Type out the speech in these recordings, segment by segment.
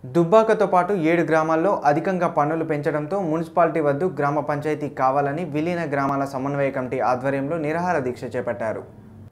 దుబ్బాకతో పాటు ఏడు గ్రామాల్లో అధికంగా పన్నులు పెంచడంతో మున్సిపాలిటీ వద్దు గ్రామ పంచాయతీ కావాలని విలీన గ్రామాల సమన్వయ కమిటీ ఆధ్వర్యంలో నిరాహార దీక్ష చేపట్టారు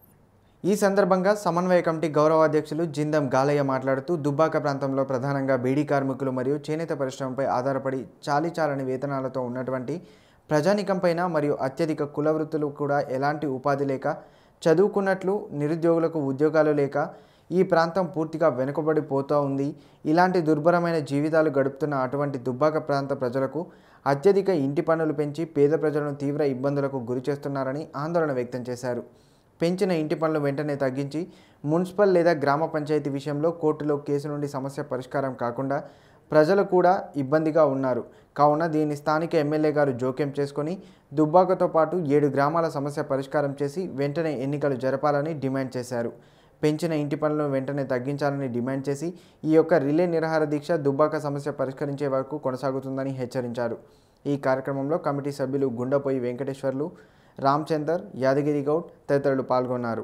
ఈ సందర్భంగా సమన్వయ కమిటీ గౌరవ అధ్యక్షులు జిందం గాలయ్య మాట్లాడుతూ దుబ్బాక ప్రాంతంలో ప్రధానంగా బీడీ కార్మికులు మరియు చేనేత పరిశ్రమపై ఆధారపడి చాలీ చాలని వేతనాలతో ఉన్నటువంటి ప్రజానికంపైన మరియు అత్యధిక కుల వృత్తులు కూడా ఎలాంటి ఉపాధి లేక చదువుకున్నట్లు నిరుద్యోగులకు ఉద్యోగాలు లేక ఈ ప్రాంతం పూర్తిగా వెనుకబడిపోతూ ఉంది ఇలాంటి దుర్భరమైన జీవితాలు గడుపుతున్న అటువంటి దుబ్బాక ప్రాంత ప్రజలకు అత్యధిక ఇంటి పన్నులు పెంచి పేద ప్రజలను తీవ్ర ఇబ్బందులకు గురి చేస్తున్నారని ఆందోళన వ్యక్తం చేశారు పెంచిన ఇంటి పనులు వెంటనే తగ్గించి మున్సిపల్ లేదా గ్రామ పంచాయతీ విషయంలో కోర్టులో కేసు నుండి సమస్య పరిష్కారం కాకుండా ప్రజలు కూడా ఇబ్బందిగా ఉన్నారు కావున దీన్ని స్థానిక ఎమ్మెల్యే గారు జోక్యం చేసుకొని దుబ్బాకతో పాటు ఏడు గ్రామాల సమస్య పరిష్కారం చేసి వెంటనే ఎన్నికలు జరపాలని డిమాండ్ చేశారు పెంచిన ఇంటి పనులను వెంటనే తగ్గించాలని డిమాండ్ చేసి ఈ యొక్క రిలే నిరాహార దీక్ష దుబ్బాక సమస్య పరిష్కరించే వరకు కొనసాగుతుందని హెచ్చరించారు ఈ కార్యక్రమంలో కమిటీ సభ్యులు గుండపోయి వెంకటేశ్వర్లు రామచందర్ యాదగిరి గౌడ్ తదితరులు పాల్గొన్నారు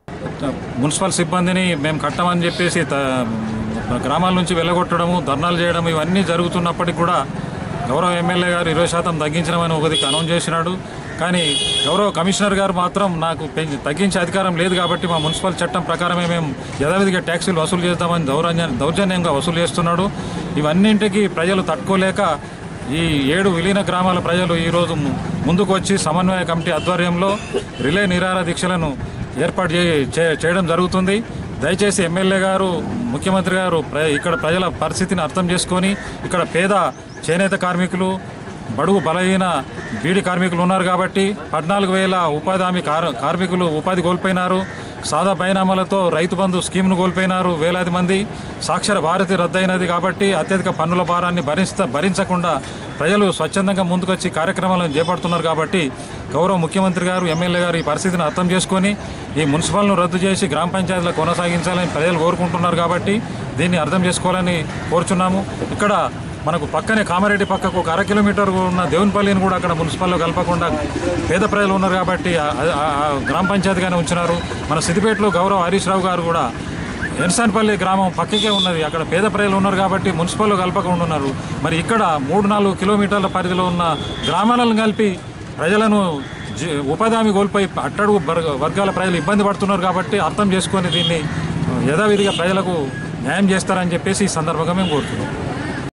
మున్సిపల్ సిబ్బందిని మేము కట్టమని చెప్పేసి త- గ్రామాల నుంచి వెళ్ళగొట్టడము ధర్నాలు చేయడం ఇవన్నీ జరుగుతున్నప్పటికీ కూడా గౌరవ ఎమ్మెల్యే గారు ఇరవై శాతం తగ్గించడమని ఒకటి అనౌన్స్ చేసినాడు కానీ గౌరవ కమిషనర్ గారు మాత్రం నాకు పెంచి తగ్గించే అధికారం లేదు కాబట్టి మా మున్సిపల్ చట్టం ప్రకారమే మేము యథావిధిగా ట్యాక్సీలు వసూలు చేద్దామని దౌర్జన్య దౌర్జన్యంగా వసూలు చేస్తున్నాడు ఇవన్నింటికి ప్రజలు తట్టుకోలేక ఈ ఏడు విలీన గ్రామాల ప్రజలు ఈరోజు ము- ముందుకు వచ్చి సమన్వయ కమిటీ ఆధ్వర్యంలో రిలే నిరాహార దీక్షలను ఏర్పాటు చే- చే- చేయడం జరుగుతుంది దయచేసి ఎమ్మెల్యే గారు ముఖ్యమంత్రి గారు ప్ర- ఇక్కడ ప్రజల పరిస్థితిని అర్థం చేసుకొని ఇక్కడ పేద చేనేత కార్మికులు బడుగు బలహీన బీడి కార్మికులు ఉన్నారు కాబట్టి పద్నాలుగు వేల ఉపాధి హామీ కార్ కార్మికులు ఉపాధి కోల్పోయినారు సాదా బైనామాలతో రైతు బంధు స్కీమ్ను కోల్పోయినారు వేలాది మంది సాక్షర భారతి రద్దయినది కాబట్టి అత్యధిక పన్నుల భారాన్ని భరించ భరించకుండా ప్రజలు స్వచ్ఛందంగా ముందుకొచ్చి కార్యక్రమాలను చేపడుతున్నారు కాబట్టి గౌరవ ముఖ్యమంత్రి గారు ఎమ్మెల్యే గారు ఈ పరిస్థితిని అర్థం చేసుకొని ఈ మున్సిపల్ను రద్దు చేసి గ్రామ పంచాయతీలో కొనసాగించాలని ప్రజలు కోరుకుంటున్నారు కాబట్టి దీన్ని అర్థం చేసుకోవాలని కోరుచున్నాము ఇక్కడ మనకు పక్కనే కామారెడ్డి పక్కకు ఒక అర కిలోమీటర్ ఉన్న దేవునిపల్లిని కూడా అక్కడ మున్సిపల్లో కలపకుండా పేద ప్రజలు ఉన్నారు కాబట్టి ఆ- ఆ- ఆ గ్రామ పంచాయతీగానే ఉంచినారు మన సిద్దిపేటలో గౌరవ హరీష్ రావు గారు కూడా ఎన్సాన్పల్లి గ్రామం పక్కకే ఉన్నది అక్కడ పేద ప్రజలు ఉన్నారు కాబట్టి మున్సిపల్లో కలపకుండా ఉన్నారు మరి ఇక్కడ మూడు నాలుగు కిలోమీటర్ల పరిధిలో ఉన్న గ్రామాలను కలిపి ప్రజలను జీ- ఉపాధి హామీ కోల్పోయి అట్టడుగు వర్గ- వర్గాల ప్రజలు ఇబ్బంది పడుతున్నారు కాబట్టి అర్థం చేసుకొని దీన్ని యథావిధిగా ప్రజలకు న్యాయం చేస్తారని చెప్పేసి ఈ సందర్భంగా మేము కోరుతున్నాం